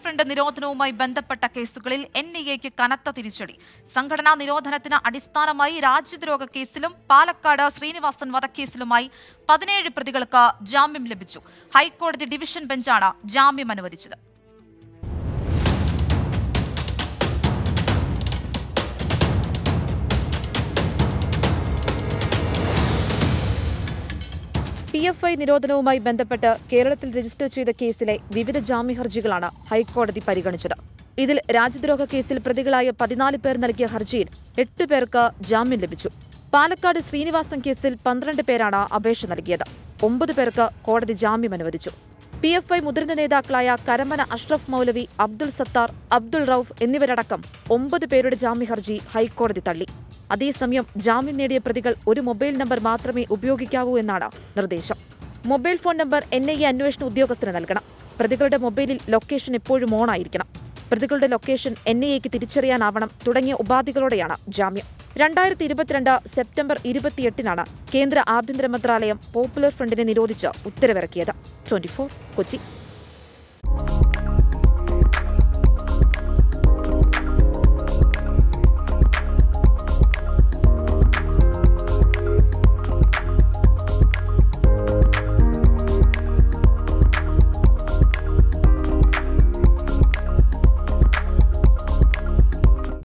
front നിരോധനവുമായി ബന്ധപ്പെട്ട കേസുകളിൽ N I എക്ക് കനത്ത തിരിച്ചടി സംഘടനാ നിരോധനത്തിന് അടിസ്ഥാനമായി രാജ്യദ്രോഹ കേസിലും പാലക്കാട് ശ്രീനിവാസൻ വധക്കേസിലുമായി പതിനേഴ് പ്രതികൾക്ക് ജാമ്യം ലഭിച്ചു ഹൈക്കോടതി ഡിവിഷൻ ബെഞ്ചാണ് ജാമ്യം അനുവദിച്ചത് പി എഫ് ഐ നിരോധനവുമായി ബന്ധപ്പെട്ട് കേരളത്തിൽ രജിസ്റ്റർ ചെയ്ത കേസിലെ വിവിധ ജാമ്യഹർജികളാണ് ഹൈക്കോടതി പരിഗണിച്ചത് ഇതിൽ രാജ്യദ്രോഹ കേസിൽ പ്രതികളായ പതിനാല് പേർ നൽകിയ ഹർജിയിൽ എട്ട് പേർക്ക് ജാമ്യം ലഭിച്ചു പാലക്കാട് ശ്രീനിവാസൻ കേസിൽ പന്ത്രണ്ട് പേരാണ് അപേക്ഷ നൽകിയത് ഒമ്പത് പേർക്ക് കോടതി ജാമ്യം അനുവദിച്ചു പി എഫ് ഐ മുതിർന്ന നേതാക്കളായ കരമന അഷ്റഫ് മൗലവി അബ്ദുൾ സത്താർ അബ്ദുൾ റൌഫ് എന്നിവരടക്കം ഒമ്പത് പേരുടെ ജാമ്യഹർജി ഹൈക്കോടതി തള്ളി അതേസമയം ജാമ്യം നേടിയ പ്രതികൾ ഒരു മൊബൈൽ നമ്പർ മാത്രമേ ഉപയോഗിക്കാവൂ എന്നാണ് നിർദ്ദേശം mobile phone number N I A അന്വേഷണ ഉദ്യോഗസ്ഥന് നൽകണം പ്രതികളുടെ മൊബൈലിൽ ലൊക്കേഷൻ എപ്പോഴും ഓണായിരിക്കണം പ്രതികളുടെ ലൊക്കേഷൻ എൻ ഐ എക്ക് തിരിച്ചറിയാനാവണം തുടങ്ങിയ ഉപാധികളോടെയാണ് ജാമ്യം രണ്ടായിരത്തി ഇരുപത്തിരണ്ട് സെപ്റ്റംബർ ഇരുപത്തിയെട്ടിനാണ് കേന്ദ്ര ആഭ്യന്തര മന്ത്രാലയം പോപ്പുലർ ഫ്രണ്ടിനെ നിരോധിച്ച് ഉത്തരവിറക്കിയത് ട്വന്റി കൊച്ചി